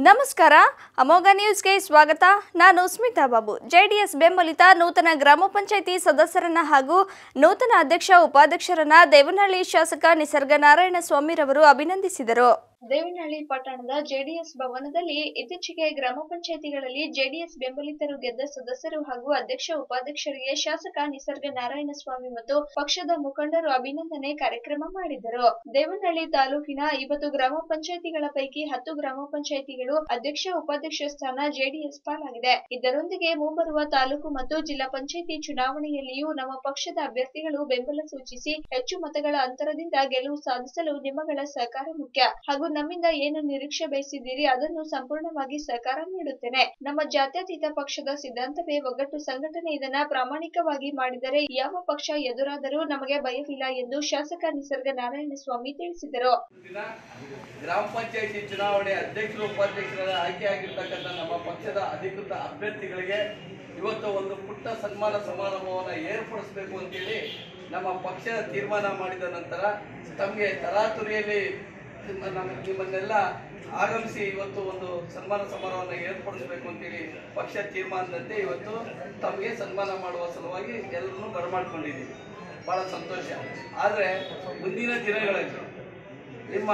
ನಮಸ್ಕಾರ ಅಮೋಘ ನ್ಯೂಸ್ಗೆ ಸ್ವಾಗತ ನಾನು ಸ್ಮಿತಾ ಬಾಬು ಜೆಡಿಎಸ್ ಬೆಂಬಲಿತ ನೂತನ ಗ್ರಾಮ ಪಂಚಾಯಿತಿ ಸದಸ್ಯರನ್ನ ಹಾಗೂ ನೂತನ ಅಧ್ಯಕ್ಷ ಉಪಾಧ್ಯಕ್ಷರನ್ನ ದೇವನಹಳ್ಳಿ ಶಾಸಕ ನಿಸರ್ಗ ನಾರಾಯಣ ಸ್ವಾಮಿರವರು ಅಭಿನಂದಿಸಿದರು ದೇವನಹಳ್ಳಿ ಪಟ್ಟಣದ ಜೆಡಿಎಸ್ ಭವನದಲ್ಲಿ ಇತ್ತೀಚೆಗೆ ಗ್ರಾಮ ಪಂಚಾಯಿತಿಗಳಲ್ಲಿ ಜೆಡಿಎಸ್ ಬೆಂಬಲಿತರು ಗೆದ್ದ ಸದಸ್ಯರು ಹಾಗೂ ಅಧ್ಯಕ್ಷ ಉಪಾಧ್ಯಕ್ಷರಿಗೆ ಶಾಸಕ ನಿಸರ್ಗ ನಾರಾಯಣ ಸ್ವಾಮಿ ಮತ್ತು ಪಕ್ಷದ ಮುಖಂಡರು ಅಭಿನಂದನೆ ಕಾರ್ಯಕ್ರಮ ಮಾಡಿದರು ದೇವನಹಳ್ಳಿ ತಾಲೂಕಿನ ಐವತ್ತು ಗ್ರಾಮ ಪಂಚಾಯಿತಿಗಳ ಪೈಕಿ ಹತ್ತು ಗ್ರಾಮ ಪಂಚಾಯಿತಿಗಳು ಅಧ್ಯಕ್ಷ ಉಪಾಧ್ಯಕ್ಷ ಸ್ಥಾನ ಜೆಡಿಎಸ್ ಪಾಲಾಗಿದೆ ಇದರೊಂದಿಗೆ ಮುಂಬರುವ ತಾಲೂಕು ಮತ್ತು ಜಿಲ್ಲಾ ಪಂಚಾಯಿತಿ ಚುನಾವಣೆಯಲ್ಲಿಯೂ ನಮ್ಮ ಪಕ್ಷದ ಅಭ್ಯರ್ಥಿಗಳು ಬೆಂಬಲ ಸೂಚಿಸಿ ಹೆಚ್ಚು ಮತಗಳ ಅಂತರದಿಂದ ಗೆಲುವು ಸಾಧಿಸಲು ನಿಮ್ಮಗಳ ಸಹಕಾರ ಮುಖ್ಯ ಹಾಗೂ ನಮ್ಮಿಂದ ಏನು ನಿರೀಕ್ಷೆ ಬಯಸಿದ್ದೀರಿ ಅದನ್ನು ಸಂಪೂರ್ಣವಾಗಿ ಸಹಕಾರ ನೀಡುತ್ತೇನೆ ನಮ್ಮ ಜಾತ್ಯತೀತ ಪಕ್ಷದ ಸಿದ್ಧಾಂತವೇ ಒಗ್ಗಟ್ಟು ಸಂಘಟನೆ ಇದನ್ನ ಪ್ರಾಮಾಣಿಕವಾಗಿ ಮಾಡಿದರೆ ಯಾವ ಪಕ್ಷ ಎದುರಾದರೂ ನಮಗೆ ಭಯವಿಲ್ಲ ಎಂದು ಶಾಸಕ ನಿಸರ್ಗ ನಾರಾಯಣ ಸ್ವಾಮಿ ತಿಳಿಸಿದರು ದಿನ ಗ್ರಾಮ ಪಂಚಾಯತಿ ಚುನಾವಣೆ ಅಧ್ಯಕ್ಷರು ಉಪಾಧ್ಯಕ್ಷರ ಆಯ್ಕೆಯಾಗಿರ್ತಕ್ಕಂಥ ನಮ್ಮ ಪಕ್ಷದ ಅಧಿಕೃತ ಅಭ್ಯರ್ಥಿಗಳಿಗೆ ಇವತ್ತು ಒಂದು ಪುಟ್ಟ ಸನ್ಮಾನ ಸಮಾರಂಭವನ್ನು ಏರ್ಪಡಿಸಬೇಕು ಅಂತೇಳಿ ನಮ್ಮ ಪಕ್ಷ ತೀರ್ಮಾನ ಮಾಡಿದ ನಂತರ ತಮಗೆ ತರಾತುರಿಯಲ್ಲಿ ನಿಮ್ಮ- ನಮ್ಮ ನಿಮ್ಮನ್ನೆಲ್ಲ ಆಗಮಿಸಿ ಇವತ್ತು ಒಂದು ಸನ್ಮಾನ ಸಮಾರಂಭವನ್ನು ಏರ್ಪಡಿಸಬೇಕು ಅಂತೇಳಿ ಪಕ್ಷ ತೀರ್ಮಾನದಂತೆ ಇವತ್ತು ತಮಗೆ ಸನ್ಮಾನ ಮಾಡುವ ಸಲುವಾಗಿ ಎಲ್ಲರನ್ನೂ ಬರಮಾಡ್ಕೊಂಡಿದ್ದೀವಿ ಬಹಳ ಸಂತೋಷ ಆದರೆ ಮುಂದಿನ ದಿನಗಳಲ್ಲಿ ನಿಮ್ಮ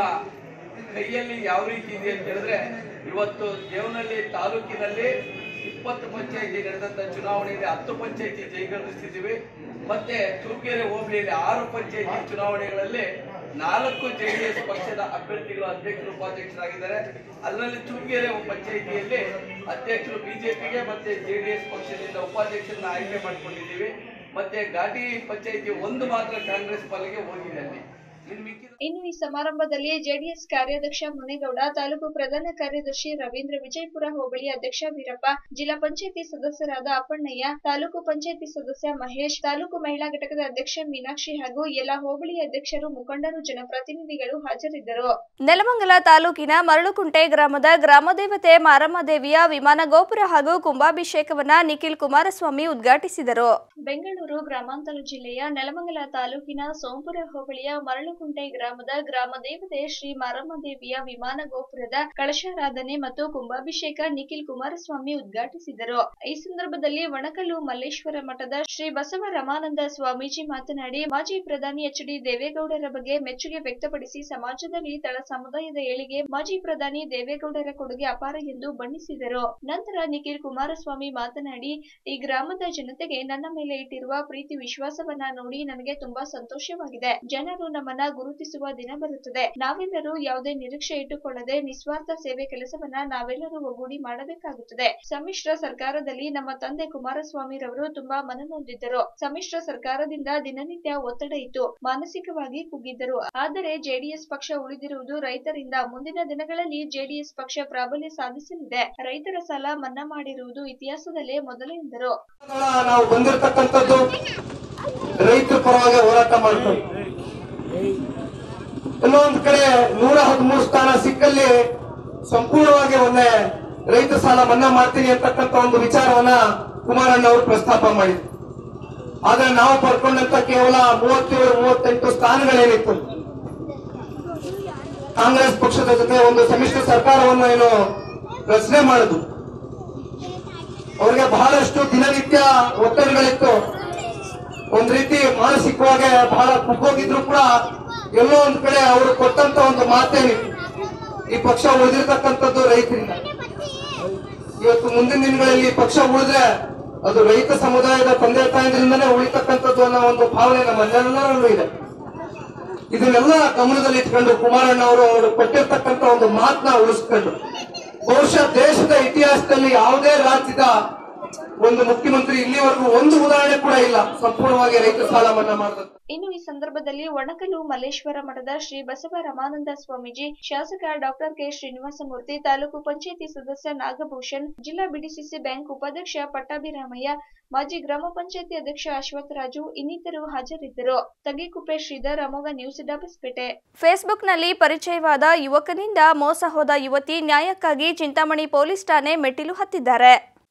ಕೈಯಲ್ಲಿ ಯಾವ ರೀತಿ ಇದೆ ಅಂತ ಹೇಳಿದ್ರೆ ಇವತ್ತು ದೇವನಹಳ್ಳಿ ತಾಲೂಕಿನಲ್ಲಿ ಇಪ್ಪತ್ತು ಪಂಚಾಯತಿ ನಡೆದಂತ ಚುನಾವಣೆಯಲ್ಲಿ ಹತ್ತು ಪಂಚಾಯತಿ ಜಯಗಳಿಸಿದ್ದೀವಿ ಮತ್ತೆ ತೂರ್ಗೆರೆ ಹೋಬಳಿಯಲ್ಲಿ ಆರು ಪಂಚಾಯತಿ ಚುನಾವಣೆಗಳಲ್ಲಿ ನಾಲ್ಕು ಜೆಡಿಎಸ್ ಪಕ್ಷದ ಅಭ್ಯರ್ಥಿಗಳು ಅಧ್ಯಕ್ಷರು ಉಪಾಧ್ಯಕ್ಷರಾಗಿದ್ದಾರೆ ಅದರಲ್ಲಿ ತೂರ್ಗೆರೆ ಪಂಚಾಯಿತಿಯಲ್ಲಿ ಅಧ್ಯಕ್ಷರು ಬಿಜೆಪಿಗೆ ಮತ್ತೆ ಜೆಡಿಎಸ್ ಪಕ್ಷದಿಂದ ಉಪಾಧ್ಯಕ್ಷರನ್ನ ಆಯ್ಕೆ ಮಾಡ್ಕೊಂಡಿದ್ದೀವಿ ಮತ್ತೆ ಘಾಟಿ ಪಂಚಾಯಿತಿ ಒಂದು ಮಾತ್ರ ಕಾಂಗ್ರೆಸ್ ಪಾಲಿಗೆ ಹೋಗಿದೆ ಅಲ್ಲಿ ಇನ್ನು ಮಿಕ್ಕಿದ ಇನ್ನು ಈ ಸಮಾರಂಭದಲ್ಲಿ ಜೆಡಿಎಸ್ ಕಾರ್ಯಾಧ್ಯಕ್ಷ ಮುನೇಗೌಡ ತಾಲೂಕು ಪ್ರಧಾನ ಕಾರ್ಯದರ್ಶಿ ರವೀಂದ್ರ ವಿಜಯಪುರ ಹೋಬಳಿ ಅಧ್ಯಕ್ಷ ವೀರಪ್ಪ ಜಿಲ್ಲಾ ಪಂಚಾಯತಿ ಸದಸ್ಯರಾದ ಅಪ್ಪಣ್ಣಯ್ಯ ತಾಲೂಕು ಪಂಚಾಯತಿ ಸದಸ್ಯ ಮಹೇಶ್ ತಾಲೂಕು ಮಹಿಳಾ ಘಟಕದ ಅಧ್ಯಕ್ಷ ಮೀನಾಕ್ಷಿ ಹಾಗೂ ಎಲ್ಲ ಹೋಬಳಿ ಅಧ್ಯಕ್ಷರು ಮುಖಂಡರು ಜನಪ್ರತಿನಿಧಿಗಳು ಹಾಜರಿದ್ದರು ನೆಲಮಂಗಲ ತಾಲೂಕಿನ ಮರಳುಕುಂಟೆ ಗ್ರಾಮದ ಗ್ರಾಮದೇವತೆ ಮಾರಮ್ಮ ದೇವಿಯ ವಿಮಾನ ಗೋಪುರ ಹಾಗೂ ಕುಂಭಾಭಿಷೇಕವನ್ನ ನಿಖಿಲ್ ಕುಮಾರಸ್ವಾಮಿ ಉದ್ಘಾಟಿಸಿದರು ಬೆಂಗಳೂರು ಗ್ರಾಮಾಂತರ ಜಿಲ್ಲೆಯ ನೆಲಮಂಗಲ ತಾಲೂಕಿನ ಸೋಂಪುರ ಹೋಬಳಿಯ ಮರಳುಕುಂಟೆ ಗ್ರಾಮದ ಗ್ರಾಮದೇವತೆ ಶ್ರೀ ಮಾರಮ್ಮ ದೇವಿಯ ವಿಮಾನ ಗೋಪುರದ ಕಳಶಾರಾಧನೆ ಮತ್ತು ಕುಂಭಾಭಿಷೇಕ ನಿಖಿಲ್ ಕುಮಾರಸ್ವಾಮಿ ಉದ್ಘಾಟಿಸಿದರು ಈ ಸಂದರ್ಭದಲ್ಲಿ ವಣಕಲ್ಲು ಮಲ್ಲೇಶ್ವರ ಮಠದ ಶ್ರೀ ಬಸವ ರಮಾನಂದ ಸ್ವಾಮೀಜಿ ಮಾತನಾಡಿ ಮಾಜಿ ಪ್ರಧಾನಿ ಎಚ್ ಡಿ ದೇವೇಗೌಡರ ಬಗ್ಗೆ ಮೆಚ್ಚುಗೆ ವ್ಯಕ್ತಪಡಿಸಿ ಸಮಾಜದಲ್ಲಿ ತಳ ಸಮುದಾಯದ ಏಳಿಗೆ ಮಾಜಿ ಪ್ರಧಾನಿ ದೇವೇಗೌಡರ ಕೊಡುಗೆ ಅಪಾರ ಎಂದು ಬಣ್ಣಿಸಿದರು ನಂತರ ನಿಖಿಲ್ ಕುಮಾರಸ್ವಾಮಿ ಮಾತನಾಡಿ ಈ ಗ್ರಾಮದ ಜನತೆಗೆ ನನ್ನ ಮೇಲೆ ಇಟ್ಟಿರುವ ಪ್ರೀತಿ ವಿಶ್ವಾಸವನ್ನ ನೋಡಿ ನನಗೆ ತುಂಬಾ ಸಂತೋಷವಾಗಿದೆ ಜನರು ನಮ್ಮನ್ನ ಗುರುತಿಸುವ ದಿನ ಬರುತ್ತದೆ ನಾವೆಲ್ಲರೂ ಯಾವುದೇ ನಿರೀಕ್ಷೆ ಇಟ್ಟುಕೊಳ್ಳದೆ ನಿಸ್ವಾರ್ಥ ಸೇವೆ ಕೆಲಸವನ್ನ ನಾವೆಲ್ಲರೂ ಒಗ್ಗೂಡಿ ಮಾಡಬೇಕಾಗುತ್ತದೆ ಸಮ್ಮಿಶ್ರ ಸರ್ಕಾರದಲ್ಲಿ ನಮ್ಮ ತಂದೆ ಕುಮಾರಸ್ವಾಮಿ ರವರು ತುಂಬಾ ಮನನೊಂದಿದ್ದರು ಸಮ್ಮಿಶ್ರ ಸರ್ಕಾರದಿಂದ ದಿನನಿತ್ಯ ಒತ್ತಡ ಇತ್ತು ಮಾನಸಿಕವಾಗಿ ಕುಗ್ಗಿದ್ದರು ಆದರೆ ಜೆಡಿಎಸ್ ಪಕ್ಷ ಉಳಿದಿರುವುದು ರೈತರಿಂದ ಮುಂದಿನ ದಿನಗಳಲ್ಲಿ ಜೆಡಿಎಸ್ ಪಕ್ಷ ಪ್ರಾಬಲ್ಯ ಸಾಧಿಸಲಿದೆ ರೈತರ ಸಾಲ ಮನ್ನಾ ಮಾಡಿರುವುದು ಇತಿಹಾಸದಲ್ಲೇ ಮೊದಲು ಎಂದರು ನಾವು ಬಂದಿರತಕ್ಕಂಥದ್ದು ರೈತರ ಪರವಾಗಿ ಹೋರಾಟ ಮಾಡ್ಕೊಂಡು ಎಲ್ಲೋ ಒಂದ್ ಕಡೆ ನೂರ ಹದಿಮೂರು ಸ್ಥಾನ ಸಿಕ್ಕಲ್ಲಿ ಸಂಪೂರ್ಣವಾಗಿ ಒಮ್ಮೆ ರೈತ ಸಾಲ ಮನ್ನಾ ಮಾಡ್ತೀನಿ ಅಂತಕ್ಕಂಥ ಒಂದು ವಿಚಾರವನ್ನ ಕುಮಾರಣ್ಣ ಅವರು ಪ್ರಸ್ತಾಪ ಮಾಡಿದ್ರು ಆದ್ರೆ ನಾವು ಪಡ್ಕೊಂಡಂತ ಕೇವಲ ಮೂವತ್ತೇಳು ಮೂವತ್ತೆಂಟು ಸ್ಥಾನಗಳೇನಿತ್ತು ಕಾಂಗ್ರೆಸ್ ಪಕ್ಷದ ಜೊತೆ ಒಂದು ಸಮ್ಮಿಶ್ರ ಸರ್ಕಾರವನ್ನು ಏನು ರಚನೆ ಮಾಡುದು ಅವ್ರಿಗೆ ಬಹಳಷ್ಟು ದಿನನಿತ್ಯ ಒತ್ತಡಗಳಿತ್ತು ಒಂದ್ ರೀತಿ ಮಾನಸಿಕವಾಗಿ ಬಹಳ ಕುಗ್ಗೋಗಿದ್ರು ಕೂಡ ಎಲ್ಲೋ ಒಂದ್ ಕಡೆ ಅವರು ಕೊಟ್ಟಂತ ಒಂದು ಮಾತೇನಿತ್ತು ಈ ಪಕ್ಷ ಉಳಿದಿರ್ತಕ್ಕಂಥದ್ದು ರೈತರಿಂದ ಇವತ್ತು ಮುಂದಿನ ದಿನಗಳಲ್ಲಿ ಈ ಪಕ್ಷ ಉಳಿದ್ರೆ ಅದು ರೈತ ಸಮುದಾಯದ ತಂದೆ ತಾಯಂದ್ರಿಂದನೇ ಉಳಿತಕ್ಕಂಥದ್ದು ಅನ್ನೋ ಒಂದು ಭಾವನೆ ನಮ್ಮೆಲ್ಲರಲ್ಲೂ ಇದೆ ಇದನ್ನೆಲ್ಲ ಗಮನದಲ್ಲಿ ಇಟ್ಕೊಂಡು ಕುಮಾರಣ್ಣ ಅವರು ಅವರು ಕೊಟ್ಟಿರ್ತಕ್ಕಂಥ ಒಂದು ಮಾತನ್ನ ಉಳಿಸ್ಕೊಂಡು ಬಹುಶಃ ದೇಶದ ಇತಿಹಾಸದಲ್ಲಿ ಯಾವುದೇ ರಾಜ್ಯದ ಒಂದು ಮುಖ್ಯಮಂತ್ರಿ ಇಲ್ಲಿವರೆಗೂ ಒಂದು ಉದಾಹರಣೆ ಕೂಡ ಇಲ್ಲ ಸಂಪೂರ್ಣವಾಗಿ ರೈತ ಸಾಲ ಮನ್ನಾ ಮಾಡಿದಂತ ಇನ್ನು ಈ ಸಂದರ್ಭದಲ್ಲಿ ಒಣಕಲು ಮಲ್ಲೇಶ್ವರ ಮಠದ ಶ್ರೀ ಬಸವ ರಮಾನಂದ ಸ್ವಾಮೀಜಿ ಶಾಸಕ ಡಾಕ್ಟರ್ ಕೆ ಶ್ರೀನಿವಾಸಮೂರ್ತಿ ತಾಲೂಕು ಪಂಚಾಯಿತಿ ಸದಸ್ಯ ನಾಗಭೂಷಣ್ ಜಿಲ್ಲಾ ಬಿಡಿಸಿಸಿ ಬ್ಯಾಂಕ್ ಉಪಾಧ್ಯಕ್ಷ ಪಟ್ಟಾಭಿರಾಮಯ್ಯ ಮಾಜಿ ಗ್ರಾಮ ಪಂಚಾಯಿತಿ ಅಧ್ಯಕ್ಷ ಅಶ್ವತ್ಥರಾಜು ಇನ್ನಿತರು ಹಾಜರಿದ್ದರು ತಗಿಕುಪ್ಪೆ ಶ್ರೀಧರ್ ಅಮೋಘ ನ್ಯೂಸ್ ಡಬಸ್ಪೇಟೆ ಫೇಸ್ಬುಕ್ನಲ್ಲಿ ಪರಿಚಯವಾದ ಯುವಕನಿಂದ ಮೋಸ ಹೋದ ಯುವತಿ ನ್ಯಾಯಕ್ಕಾಗಿ ಚಿಂತಾಮಣಿ ಪೊಲೀಸ್ ಠಾಣೆ ಮೆಟ್ಟಿಲು ಹತ್ತಿದ್ದಾರೆ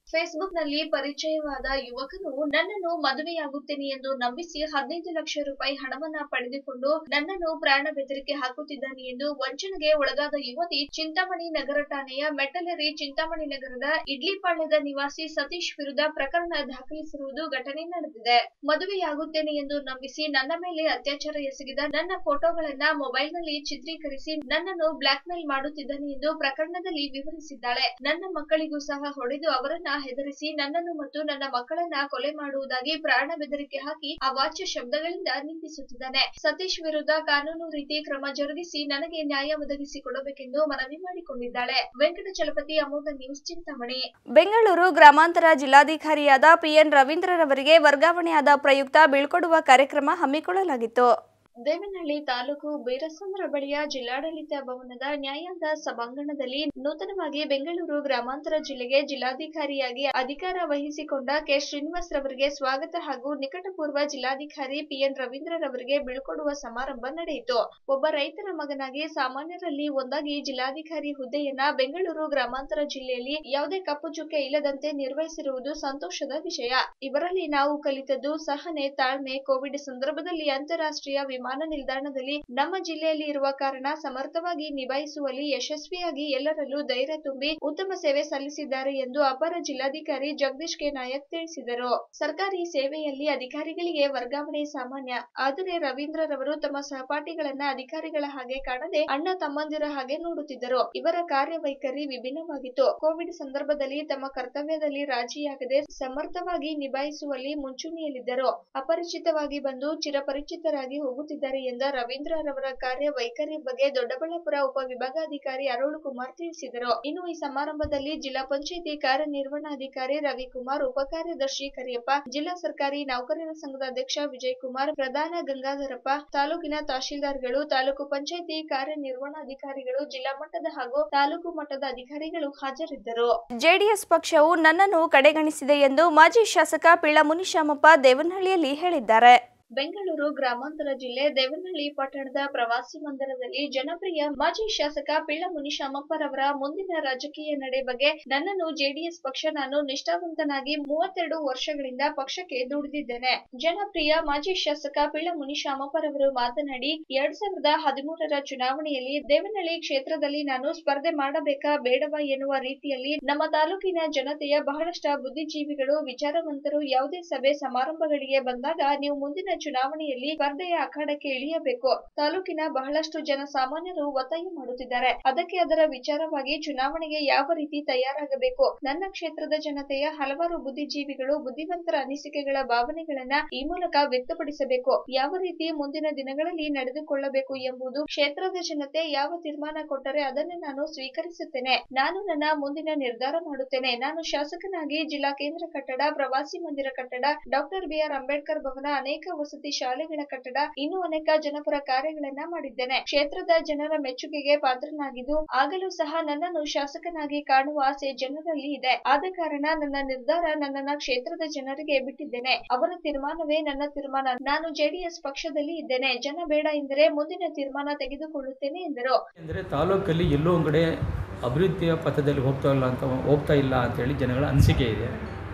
ಫೇಸ್ಬುಕ್ ನಲ್ಲಿ ಪರಿಚಯವಾದ ಯುವಕನು ನನ್ನನ್ನು ಮದುವೆಯಾಗುತ್ತೇನೆ ಎಂದು ನಂಬಿಸಿ ಹದಿನೈದು ಲಕ್ಷ ರೂಪಾಯಿ ಹಣವನ್ನ ಪಡೆದುಕೊಂಡು ನನ್ನನ್ನು ಪ್ರಾಣ ಬೆದರಿಕೆ ಹಾಕುತ್ತಿದ್ದಾನೆ ಎಂದು ವಂಚನೆಗೆ ಒಳಗಾದ ಯುವತಿ ಚಿಂತಾಮಣಿ ನಗರ ಠಾಣೆಯ ಮೆಟ್ಟಲೇರಿ ಚಿಂತಾಮಣಿ ನಗರದ ಇಡ್ಲಿಪಾಳ್ಯದ ನಿವಾಸಿ ಸತೀಶ್ ವಿರುದ್ಧ ಪ್ರಕರಣ ದಾಖಲಿಸಿರುವುದು ಘಟನೆ ನಡೆದಿದೆ ಮದುವೆಯಾಗುತ್ತೇನೆ ಎಂದು ನಂಬಿಸಿ ನನ್ನ ಮೇಲೆ ಅತ್ಯಾಚಾರ ಎಸಗಿದ ನನ್ನ ಫೋಟೋಗಳನ್ನ ಮೊಬೈಲ್ನಲ್ಲಿ ಚಿತ್ರೀಕರಿಸಿ ನನ್ನನ್ನು ಬ್ಲಾಕ್ ಮೇಲ್ ಮಾಡುತ್ತಿದ್ದಾನೆ ಎಂದು ಪ್ರಕರಣದಲ್ಲಿ ವಿವರಿಸಿದ್ದಾಳೆ ನನ್ನ ಮಕ್ಕಳಿಗೂ ಸಹ ಹೊಡೆದು ಅವರನ್ನ ಹೆದರಿಸಿ ನನ್ನನ್ನು ಮತ್ತು ನನ್ನ ಮಕ್ಕಳನ್ನ ಕೊಲೆ ಮಾಡುವುದಾಗಿ ಪ್ರಾಣ ಬೆದರಿಕೆ ಹಾಕಿ ಅವಾಚ್ಯ ಶಬ್ದಗಳಿಂದ ನಿಂದಿಸುತ್ತಿದ್ದಾನೆ ಸತೀಶ್ ವಿರುದ್ಧ ಕಾನೂನು ರೀತಿ ಕ್ರಮ ಜರುಗಿಸಿ ನನಗೆ ನ್ಯಾಯ ಒದಗಿಸಿ ಕೊಡಬೇಕೆಂದು ಮನವಿ ಮಾಡಿಕೊಂಡಿದ್ದಾಳೆ ವೆಂಕಟಚಲಪತಿ ಅಮೋಘ ನ್ಯೂಸ್ ಚಿಂತಾಮಣಿ ಬೆಂಗಳೂರು ಗ್ರಾಮಾಂತರ ಜಿಲ್ಲಾಧಿಕಾರಿಯಾದ ಪಿಎನ್ ರವೀಂದ್ರರವರಿಗೆ ವರ್ಗಾವಣೆಯಾದ ಪ್ರಯುಕ್ತ ಬೀಳ್ಕೊಡುವ ಕಾರ್ಯಕ್ರಮ ಹಮ್ಮಿಕೊಳ್ಳಲಾಗಿತ್ತು ದೇವನಹಳ್ಳಿ ತಾಲೂಕು ಬೀರಸಂದ್ರ ಬಳಿಯ ಜಿಲ್ಲಾಡಳಿತ ಭವನದ ನ್ಯಾಯಾಂಗ ಸಭಾಂಗಣದಲ್ಲಿ ನೂತನವಾಗಿ ಬೆಂಗಳೂರು ಗ್ರಾಮಾಂತರ ಜಿಲ್ಲೆಗೆ ಜಿಲ್ಲಾಧಿಕಾರಿಯಾಗಿ ಅಧಿಕಾರ ವಹಿಸಿಕೊಂಡ ಕೆ ಶ್ರೀನಿವಾಸ್ ರವರಿಗೆ ಸ್ವಾಗತ ಹಾಗೂ ನಿಕಟಪೂರ್ವ ಜಿಲ್ಲಾಧಿಕಾರಿ ಪಿಎನ್ ರವೀಂದ್ರರವರಿಗೆ ಬೀಳ್ಕೊಡುವ ಸಮಾರಂಭ ನಡೆಯಿತು ಒಬ್ಬ ರೈತರ ಮಗನಾಗಿ ಸಾಮಾನ್ಯರಲ್ಲಿ ಒಂದಾಗಿ ಜಿಲ್ಲಾಧಿಕಾರಿ ಹುದ್ದೆಯನ್ನ ಬೆಂಗಳೂರು ಗ್ರಾಮಾಂತರ ಜಿಲ್ಲೆಯಲ್ಲಿ ಯಾವುದೇ ಕಪ್ಪು ಚುಕ್ಕೆ ಇಲ್ಲದಂತೆ ನಿರ್ವಹಿಸಿರುವುದು ಸಂತೋಷದ ವಿಷಯ ಇವರಲ್ಲಿ ನಾವು ಕಲಿತದ್ದು ಸಹನೆ ತಾಳ್ಮೆ ಕೋವಿಡ್ ಸಂದರ್ಭದಲ್ಲಿ ಅಂತಾರಾಷ್ಟ್ರೀಯ ವಿಮಾನ ನಿಲ್ದಾಣದಲ್ಲಿ ನಮ್ಮ ಜಿಲ್ಲೆಯಲ್ಲಿ ಇರುವ ಕಾರಣ ಸಮರ್ಥವಾಗಿ ನಿಭಾಯಿಸುವಲ್ಲಿ ಯಶಸ್ವಿಯಾಗಿ ಎಲ್ಲರಲ್ಲೂ ಧೈರ್ಯ ತುಂಬಿ ಉತ್ತಮ ಸೇವೆ ಸಲ್ಲಿಸಿದ್ದಾರೆ ಎಂದು ಅಪರ ಜಿಲ್ಲಾಧಿಕಾರಿ ಜಗದೀಶ್ ಕೆ ನಾಯಕ್ ತಿಳಿಸಿದರು ಸರ್ಕಾರಿ ಸೇವೆಯಲ್ಲಿ ಅಧಿಕಾರಿಗಳಿಗೆ ವರ್ಗಾವಣೆ ಸಾಮಾನ್ಯ ಆದರೆ ರವೀಂದ್ರರವರು ತಮ್ಮ ಸಹಪಾಠಿಗಳನ್ನ ಅಧಿಕಾರಿಗಳ ಹಾಗೆ ಕಾಣದೆ ಅಣ್ಣ ತಮ್ಮಂದಿರ ಹಾಗೆ ನೋಡುತ್ತಿದ್ದರು ಇವರ ಕಾರ್ಯವೈಖರಿ ವಿಭಿನ್ನವಾಗಿತ್ತು ಕೋವಿಡ್ ಸಂದರ್ಭದಲ್ಲಿ ತಮ್ಮ ಕರ್ತವ್ಯದಲ್ಲಿ ರಾಜಿಯಾಗದೆ ಸಮರ್ಥವಾಗಿ ನಿಭಾಯಿಸುವಲ್ಲಿ ಮುಂಚೂಣಿಯಲ್ಲಿದ್ದರು ಅಪರಿಚಿತವಾಗಿ ಬಂದು ಚಿರಪರಿಚಿತರಾಗಿ ಹೋಗುತ್ತಿದ್ದಾರೆ ಎಂದ ರವೀಂದ್ರರವರ ಕಾರ್ಯವೈಖರಿ ಬಗ್ಗೆ ದೊಡ್ಡಬಳ್ಳಾಪುರ ಉಪವಿಭಾಗಾಧಿಕಾರಿ ಅರುಳ್ ಕುಮಾರ್ ತಿಳಿಸಿದರು ಇನ್ನು ಈ ಸಮಾರಂಭದಲ್ಲಿ ಜಿಲ್ಲಾ ಪಂಚಾಯಿತಿ ಕಾರ್ಯನಿರ್ವಹಣಾಧಿಕಾರಿ ರವಿಕುಮಾರ್ ಉಪಕಾರ್ಯದರ್ಶಿ ಕರಿಯಪ್ಪ ಜಿಲ್ಲಾ ಸರ್ಕಾರಿ ನೌಕರರ ಸಂಘದ ಅಧ್ಯಕ್ಷ ವಿಜಯ್ ಕುಮಾರ್ ಪ್ರಧಾನ ಗಂಗಾಧರಪ್ಪ ತಾಲೂಕಿನ ತಹಶೀಲ್ದಾರ್ಗಳು ತಾಲೂಕು ಪಂಚಾಯಿತಿ ಕಾರ್ಯನಿರ್ವಹಣಾಧಿಕಾರಿಗಳು ಜಿಲ್ಲಾ ಮಟ್ಟದ ಹಾಗೂ ತಾಲೂಕು ಮಟ್ಟದ ಅಧಿಕಾರಿಗಳು ಹಾಜರಿದ್ದರು ಜೆಡಿಎಸ್ ಪಕ್ಷವು ನನ್ನನ್ನು ಕಡೆಗಣಿಸಿದೆ ಎಂದು ಮಾಜಿ ಶಾಸಕ ಪಿಳ್ಳ ಮುನಿಶಾಮಪ್ಪ ದೇವನಹಳ್ಳಿಯಲ್ಲಿ ಹೇಳಿದ್ದಾರೆ ಬೆಂಗಳೂರು ಗ್ರಾಮಾಂತರ ಜಿಲ್ಲೆ ದೇವನಹಳ್ಳಿ ಪಟ್ಟಣದ ಪ್ರವಾಸಿ ಮಂದಿರದಲ್ಲಿ ಜನಪ್ರಿಯ ಮಾಜಿ ಶಾಸಕ ಪಿಳ್ಳ ಮುನಿಶಾಮಪ್ಪರವರ ಮುಂದಿನ ರಾಜಕೀಯ ನಡೆ ಬಗ್ಗೆ ನನ್ನನ್ನು ಜೆಡಿಎಸ್ ಪಕ್ಷ ನಾನು ನಿಷ್ಠಾವಂತನಾಗಿ ಮೂವತ್ತೆರಡು ವರ್ಷಗಳಿಂದ ಪಕ್ಷಕ್ಕೆ ದುಡಿದಿದ್ದೇನೆ ಜನಪ್ರಿಯ ಮಾಜಿ ಶಾಸಕ ಪಿಳ್ಳ ಮುನಿಶಾಮಪ್ಪರವರು ಮಾತನಾಡಿ ಎರಡ್ ಸಾವಿರದ ಹದಿಮೂರರ ಚುನಾವಣೆಯಲ್ಲಿ ದೇವನಹಳ್ಳಿ ಕ್ಷೇತ್ರದಲ್ಲಿ ನಾನು ಸ್ಪರ್ಧೆ ಮಾಡಬೇಕಾ ಬೇಡವಾ ಎನ್ನುವ ರೀತಿಯಲ್ಲಿ ನಮ್ಮ ತಾಲೂಕಿನ ಜನತೆಯ ಬಹಳಷ್ಟ ಬುದ್ಧಿಜೀವಿಗಳು ವಿಚಾರವಂತರು ಯಾವುದೇ ಸಭೆ ಸಮಾರಂಭಗಳಿಗೆ ಬಂದಾಗ ನೀವು ಮುಂದಿನ ಚುನಾವಣೆಯಲ್ಲಿ ಸ್ಪರ್ಧೆಯ ಅಖಾಡಕ್ಕೆ ಇಳಿಯಬೇಕು ತಾಲೂಕಿನ ಬಹಳಷ್ಟು ಜನಸಾಮಾನ್ಯರು ಒತ್ತಾಯ ಮಾಡುತ್ತಿದ್ದಾರೆ ಅದಕ್ಕೆ ಅದರ ವಿಚಾರವಾಗಿ ಚುನಾವಣೆಗೆ ಯಾವ ರೀತಿ ತಯಾರಾಗಬೇಕು ನನ್ನ ಕ್ಷೇತ್ರದ ಜನತೆಯ ಹಲವಾರು ಬುದ್ಧಿಜೀವಿಗಳು ಬುದ್ಧಿವಂತರ ಅನಿಸಿಕೆಗಳ ಭಾವನೆಗಳನ್ನ ಈ ಮೂಲಕ ವ್ಯಕ್ತಪಡಿಸಬೇಕು ಯಾವ ರೀತಿ ಮುಂದಿನ ದಿನಗಳಲ್ಲಿ ನಡೆದುಕೊಳ್ಳಬೇಕು ಎಂಬುದು ಕ್ಷೇತ್ರದ ಜನತೆ ಯಾವ ತೀರ್ಮಾನ ಕೊಟ್ಟರೆ ಅದನ್ನು ನಾನು ಸ್ವೀಕರಿಸುತ್ತೇನೆ ನಾನು ನನ್ನ ಮುಂದಿನ ನಿರ್ಧಾರ ಮಾಡುತ್ತೇನೆ ನಾನು ಶಾಸಕನಾಗಿ ಜಿಲ್ಲಾ ಕೇಂದ್ರ ಕಟ್ಟಡ ಪ್ರವಾಸಿ ಮಂದಿರ ಕಟ್ಟಡ ಡಾಕ್ಟರ್ ಬಿಆರ್ ಅಂಬೇಡ್ಕರ್ ಭವನ ಅನೇಕ ವಸತಿ ಶಾಲೆಗಳ ಕಟ್ಟಡ ಇನ್ನೂ ಅನೇಕ ಜನಪರ ಕಾರ್ಯಗಳನ್ನ ಮಾಡಿದ್ದೇನೆ ಕ್ಷೇತ್ರದ ಜನರ ಮೆಚ್ಚುಗೆಗೆ ಪಾತ್ರನಾಗಿದ್ದು ಆಗಲೂ ಸಹ ನನ್ನನ್ನು ಶಾಸಕನಾಗಿ ಕಾಣುವ ಆಸೆ ಜನರಲ್ಲಿ ಇದೆ ಆದ ಕಾರಣ ನನ್ನ ನಿರ್ಧಾರ ನನ್ನನ್ನ ಕ್ಷೇತ್ರದ ಜನರಿಗೆ ಬಿಟ್ಟಿದ್ದೇನೆ ಅವರ ತೀರ್ಮಾನವೇ ನನ್ನ ತೀರ್ಮಾನ ನಾನು ಜೆಡಿಎಸ್ ಪಕ್ಷದಲ್ಲಿ ಇದ್ದೇನೆ ಜನ ಬೇಡ ಎಂದರೆ ಮುಂದಿನ ತೀರ್ಮಾನ ತೆಗೆದುಕೊಳ್ಳುತ್ತೇನೆ ಎಂದರು ಅಂದರೆ ತಾಲೂಕಲ್ಲಿ ಎಲ್ಲೋ ಒಂದು ಕಡೆ ಅಭಿವೃದ್ಧಿಯ ಪಥದಲ್ಲಿ ಹೋಗ್ತಾ ಇಲ್ಲ ಅಂತ ಹೋಗ್ತಾ ಇಲ್ಲ ಅಂತೇಳಿ ಜನಗಳ ಅನಿಸಿಕೆ ಇದೆ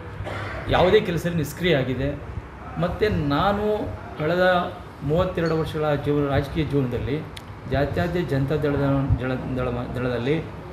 ಯಾವುದೇ ಕೆಲಸದಲ್ಲಿ ನಿಷ್ಕ್ರಿಯ ಆಗಿದೆ ಮತ್ತು ನಾನು ಕಳೆದ ಮೂವತ್ತೆರಡು ವರ್ಷಗಳ ಜೀವನ ರಾಜಕೀಯ ಜೀವನದಲ್ಲಿ ಜಾತ್ಯತೀತ ಜನತಾ ದಳದ ಜಳ ದಳ ದಳದಲ್ಲಿ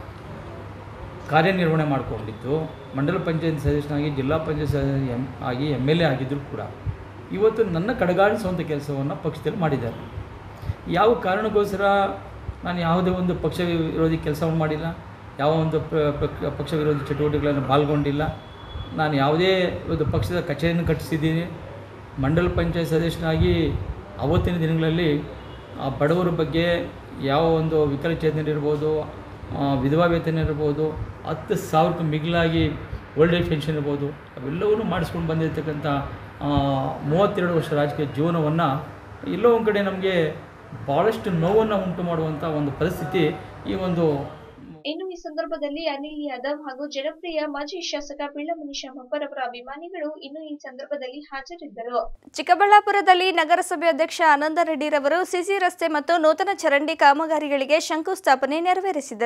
ಕಾರ್ಯನಿರ್ವಹಣೆ ಮಾಡಿಕೊಂಡಿದ್ದು ಮಂಡಲ ಪಂಚಾಯತ್ ಸದಸ್ಯನಾಗಿ ಜಿಲ್ಲಾ ಪಂಚಾಯತ್ ಸದಸ್ಯ ಎಮ್ ಆಗಿ ಎಮ್ ಎಲ್ ಎ ಆಗಿದ್ದರೂ ಕೂಡ ಇವತ್ತು ನನ್ನ ಕಡೆಗಾಣಿಸುವಂಥ ಕೆಲಸವನ್ನು ಪಕ್ಷದಲ್ಲಿ ಮಾಡಿದ್ದಾರೆ ಯಾವ ಕಾರಣಕ್ಕೋಸ್ಕರ ನಾನು ಯಾವುದೇ ಒಂದು ಪಕ್ಷ ವಿರೋಧಿ ಕೆಲಸವನ್ನು ಮಾಡಿಲ್ಲ ಯಾವ ಒಂದು ಪ- ಪಕ್ಷ- ಪಕ್ಷ ವಿರೋಧಿ ಚಟುವಟಿಕೆಗಳನ್ನು ಪಾಲ್ಗೊಂಡಿಲ್ಲ ನಾನು ಯಾವುದೇ ಒಂದು ಪಕ್ಷದ ಕಚೇರಿಯನ್ನು ಕಟ್ಟಿಸಿದ್ದೀನಿ ಮಂಡಲ ಪಂಚಾಯತ್ ಸದಸ್ಯನಾಗಿ ಅವತ್ತಿನ ದಿನಗಳಲ್ಲಿ ಆ ಬಡವರ ಬಗ್ಗೆ ಯಾವ ಒಂದು ವಿಕಲಚೇತನರಿರ್ಬೋದು ಆ, ವಿಧವಾ ವೇತನ ಇರ್ಬೋದು ಹತ್ತು ಸಾವಿರಕ್ಕೂ ಮಿಗಿಲಾಗಿ ಓಲ್ಡ್ ಏಜ್ ಪೆನ್ಷನ್ ಇರ್ಬೋದು ಅವೆಲ್ಲವನ್ನೂ ಮಾಡಿಸ್ಕೊಂಡು ಬಂದಿರತಕ್ಕಂಥ ಆ, ಮೂವತ್ತೆರಡು ವರ್ಷ ರಾಜಕೀಯ ಜೀವನವನ್ನು ಎಲ್ಲೋ ಒಂದು ಕಡೆ ನಮಗೆ ಭಾಳಷ್ಟು ನೋವನ್ನು ಉಂಟು ಮಾಡುವಂಥ ಒಂದು ಪರಿಸ್ಥಿತಿ ಈ ಒಂದು ಇನ್ನು ಈ ಸಂದರ್ಭದಲ್ಲಿ ಅನಿಲ್ ಯಾದವ್ ಹಾಗೂ ಜನಪ್ರಿಯ ಮಾಜಿ ಶಾಸಕ ಪಿಳ್ಳ ಮುನಿಶಾಮಪ್ಪರವರ ಅಭಿಮಾನಿಗಳು ಇನ್ನು ಈ ಸಂದರ್ಭದಲ್ಲಿ ಹಾಜರಿದ್ದರು ಚಿಕ್ಕಬಳ್ಳಾಪುರದಲ್ಲಿ ನಗರಸಭೆ ಅಧ್ಯಕ್ಷ ಆನಂದ ರೆಡ್ಡಿರವರು ಸಿಸಿ ರಸ್ತೆ ಮತ್ತು ನೂತನ ಚರಂಡಿ ಕಾಮಗಾರಿಗಳಿಗೆ ಶಂಕುಸ್ಥಾಪನೆ ನೆರವೇರಿಸಿದರು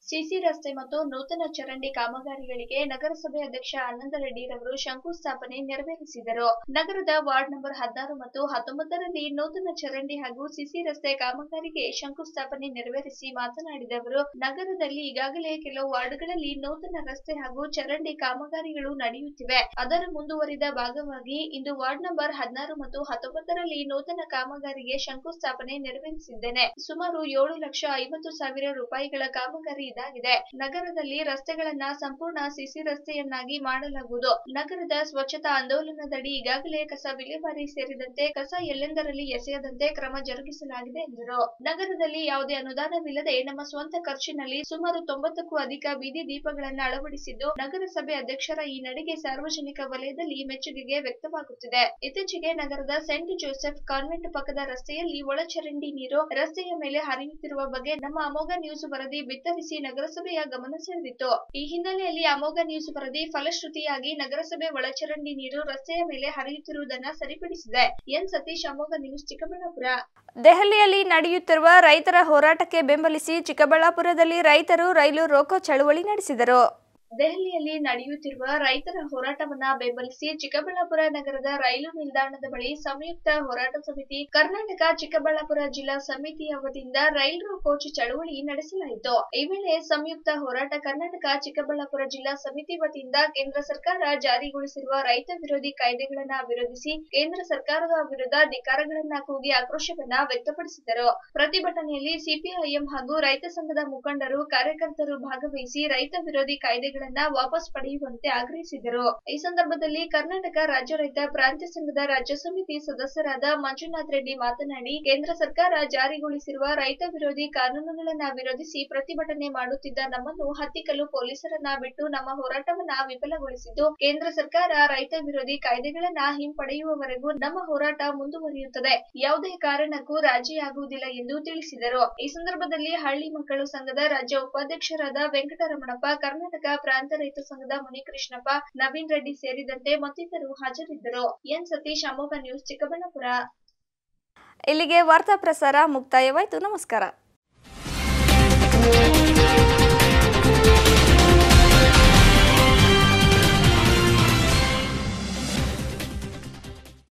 ಸಿಸಿ ರಸ್ತೆ ಮತ್ತು ನೂತನ ಚರಂಡಿ ಕಾಮಗಾರಿಗಳಿಗೆ ನಗರಸಭೆ ಅಧ್ಯಕ್ಷ ಆನಂದ ರೆಡ್ಡಿರವರು ಶಂಕುಸ್ಥಾಪನೆ ನೆರವೇರಿಸಿದರು ನಗರದ ವಾರ್ಡ್ ನಂಬರ್ ಹದಿನಾರು ಮತ್ತು ಹತ್ತೊಂಬತ್ತರಲ್ಲಿ ನೂತನ ಚರಂಡಿ ಹಾಗೂ ಸಿಸಿ ರಸ್ತೆ ಕಾಮಗಾರಿಗೆ ಶಂಕುಸ್ಥಾಪನೆ ನೆರವೇರಿಸಿ ಮಾತನಾಡಿದ ಅವರು ನಗರದಲ್ಲಿ ಈಗಾಗಲೇ ಕೆಲವು ವಾರ್ಡ್ಗಳಲ್ಲಿ ನೂತನ ರಸ್ತೆ ಹಾಗೂ ಚರಂಡಿ ಕಾಮಗಾರಿಗಳು ನಡೆಯುತ್ತಿವೆ ಅದರ ಮುಂದುವರಿದ ಭಾಗವಾಗಿ ಇಂದು ವಾರ್ಡ್ ನಂಬರ್ ಹದಿನಾರು ಮತ್ತು ಹತ್ತೊಂಬತ್ತರಲ್ಲಿ ನೂತನ ಕಾಮಗಾರಿಗೆ ಶಂಕುಸ್ಥಾಪನೆ ನೆರವೇರಿಸಿದ್ದೇನೆ ಸುಮಾರು ಏಳು ಲಕ್ಷ ಐವತ್ತು ಸಾವಿರ ರೂಪಾಯಿಗಳ ಕಾಮಗಾರಿ ಇದಾಗಿದೆ ನಗರದಲ್ಲಿ ರಸ್ತೆಗಳನ್ನ ಸಂಪೂರ್ಣ ಸಿಸಿ ರಸ್ತೆಯನ್ನಾಗಿ ಮಾಡಲಾಗುವುದು ನಗರದ ಸ್ವಚ್ಛತಾ ಆಂದೋಲನದಡಿ ಈಗಾಗಲೇ ಕಸ ವಿಲೇವಾರಿ ಸೇರಿದಂತೆ ಕಸ ಎಲ್ಲೆಂದರಲ್ಲಿ ಎಸೆಯದಂತೆ ಕ್ರಮ ಜರುಗಿಸಲಾಗಿದೆ ಎಂದರು ನಗರದಲ್ಲಿ ಯಾವುದೇ ಅನುದಾನವಿಲ್ಲದೆ ನಮ್ಮ ಸ್ವಂತ ಖರ್ಚಿನಲ್ಲಿ ಸುಮಾರು ತೊಂಬತ್ತಕ್ಕೂ ಅಧಿಕ ಬೀದಿ ದೀಪಗಳನ್ನು ಅಳವಡಿಸಿದ್ದು ನಗರಸಭೆ ಅಧ್ಯಕ್ಷರ ಈ ನಡೆಗೆ ಸಾರ್ವಜನಿಕ ವಲಯದಲ್ಲಿ ಮೆಚ್ಚುಗೆಗೆ ವ್ಯಕ್ತವಾಗುತ್ತಿದೆ ಇತ್ತೀಚೆಗೆ ನಗರದ ಸೆಂಟ್ ಜೋಸೆಫ್ ಕಾನ್ವೆಂಟ್ ಪಕ್ಕದ ರಸ್ತೆಯಲ್ಲಿ ಒಳಚರಂಡಿ ನೀರು ರಸ್ತೆಯ ಮೇಲೆ ಹರಿಯುತ್ತಿರುವ ಬಗ್ಗೆ ನಮ್ಮ ಅಮೋಘ ನ್ಯೂಸ್ ವರದಿ ಬಿತ್ತರಿಸಿ ನಗರಸಭೆಯ ಗಮನ ಸೆಳೆದಿತ್ತು ಈ ಹಿನ್ನೆಲೆಯಲ್ಲಿ ಅಮೋಘ ನ್ಯೂಸ್ ವರದಿ ಫಲಶ್ರುತಿಯಾಗಿ ನಗರಸಭೆ ಒಳಚರಂಡಿ ನೀರು ರಸ್ತೆಯ ಮೇಲೆ ಹರಿಯುತ್ತಿರುವುದನ್ನ ಸರಿಪಡಿಸಿದೆ ಎನ್ ಸತೀಶ್ ಅಮೋಘ ನ್ಯೂಸ್ ಚಿಕ್ಕಬಳ್ಳಾಪುರ ದೆಹಲಿಯಲ್ಲಿ ನಡೆಯುತ್ತಿರುವ ರೈತರ ಹೋರಾಟಕ್ಕೆ ಬೆಂಬಲಿಸಿ ಚಿಕ್ಕಬಳ್ಳಾಪುರದಲ್ಲಿ ರೈತರು ರೈಲು ರೋಕೋ ಚಳುವಳಿ ನಡೆಸಿದರು ದೆಹಲಿಯಲ್ಲಿ ನಡೆಯುತ್ತಿರುವ ರೈತರ ಹೋರಾಟವನ್ನ ಬೆಂಬಲಿಸಿ ಚಿಕ್ಕಬಳ್ಳಾಪುರ ನಗರದ ರೈಲು ನಿಲ್ದಾಣದ ಬಳಿ ಸಂಯುಕ್ತ ಹೋರಾಟ ಸಮಿತಿ ಕರ್ನಾಟಕ ಚಿಕ್ಕಬಳ್ಳಾಪುರ ಜಿಲ್ಲಾ ಸಮಿತಿಯ ವತಿಯಿಂದ ರೈಲು ಕೋಚ್ ಚಳವಳಿ ನಡೆಸಲಾಯಿತು ಈ ವೇಳೆ ಸಂಯುಕ್ತ ಹೋರಾಟ ಕರ್ನಾಟಕ ಚಿಕ್ಕಬಳ್ಳಾಪುರ ಜಿಲ್ಲಾ ಸಮಿತಿ ವತಿಯಿಂದ ಕೇಂದ್ರ ಸರ್ಕಾರ ಜಾರಿಗೊಳಿಸಿರುವ ರೈತ ವಿರೋಧಿ ಕಾಯ್ದೆಗಳನ್ನ ವಿರೋಧಿಸಿ ಕೇಂದ್ರ ಸರ್ಕಾರದ ವಿರುದ್ಧ ಧಿಕ್ಕಾರಗಳನ್ನ ಕೂಗಿ ಆಕ್ರೋಶವನ್ನ ವ್ಯಕ್ತಪಡಿಸಿದರು ಪ್ರತಿಭಟನೆಯಲ್ಲಿ ಸಿಪಿಐಎಂ ಹಾಗೂ ರೈತ ಸಂಘದ ಮುಖಂಡರು ಕಾರ್ಯಕರ್ತರು ಭಾಗವಹಿಸಿ ರೈತ ವಿರೋಧಿ ಕಾಯ್ದೆಗಳನ್ನ ವಾಪಸ್ ಪಡೆಯುವಂತೆ ಆಗ್ರಹಿಸಿದರು ಈ ಸಂದರ್ಭದಲ್ಲಿ ಕರ್ನಾಟಕ ರಾಜ್ಯ ರೈತ ಪ್ರಾಂತ್ಯ ಸಂಘದ ರಾಜ್ಯ ಸಮಿತಿ ಸದಸ್ಯರಾದ ಮಂಜುನಾಥ್ ರೆಡ್ಡಿ ಮಾತನಾಡಿ ಕೇಂದ್ರ ಸರ್ಕಾರ ಜಾರಿಗೊಳಿಸಿರುವ ರೈತ ವಿರೋಧಿ ಕಾನೂನುಗಳನ್ನ ವಿರೋಧಿಸಿ ಪ್ರತಿಭಟನೆ ಮಾಡುತ್ತಿದ್ದ ನಮ್ಮನ್ನು ಹತ್ತಿಕ್ಕಲು ಪೊಲೀಸರನ್ನ ಬಿಟ್ಟು ನಮ್ಮ ಹೋರಾಟವನ್ನ ವಿಫಲಗೊಳಿಸಿದ್ದು ಕೇಂದ್ರ ಸರ್ಕಾರ ರೈತ ವಿರೋಧಿ ಕಾಯ್ದೆಗಳನ್ನ ಹಿಂಪಡೆಯುವವರೆಗೂ ನಮ್ಮ ಹೋರಾಟ ಮುಂದುವರಿಯುತ್ತದೆ ಯಾವುದೇ ಕಾರಣಕ್ಕೂ ರಾಜಿಯಾಗುವುದಿಲ್ಲ ಎಂದು ತಿಳಿಸಿದರು ಈ ಸಂದರ್ಭದಲ್ಲಿ ಹಳ್ಳಿ ಮಕ್ಕಳು ಸಂಘದ ರಾಜ್ಯ ಉಪಾಧ್ಯಕ್ಷರಾದ ವೆಂಕಟರಮಣಪ್ಪ ಕರ್ನಾಟಕ ಪ್ರಾಂತ ರೈತ ಸಂಘದ ಮುನಿಕೃಷ್ಣಪ್ಪ ನವೀನ್ ರೆಡ್ಡಿ ಸೇರಿದಂತೆ ಮತ್ತಿತರರು ಹಾಜರಿದ್ದರು ಎನ್ ಸತೀಶ್ ಅಮೋಘ ನ್ಯೂಸ್ ಚಿಕ್ಕಬಳ್ಳಾಪುರ ಇಲ್ಲಿಗೆ ವಾರ್ತಾ ಪ್ರಸಾರ ಮುಕ್ತಾಯವಾಯಿತು ನಮಸ್ಕಾರ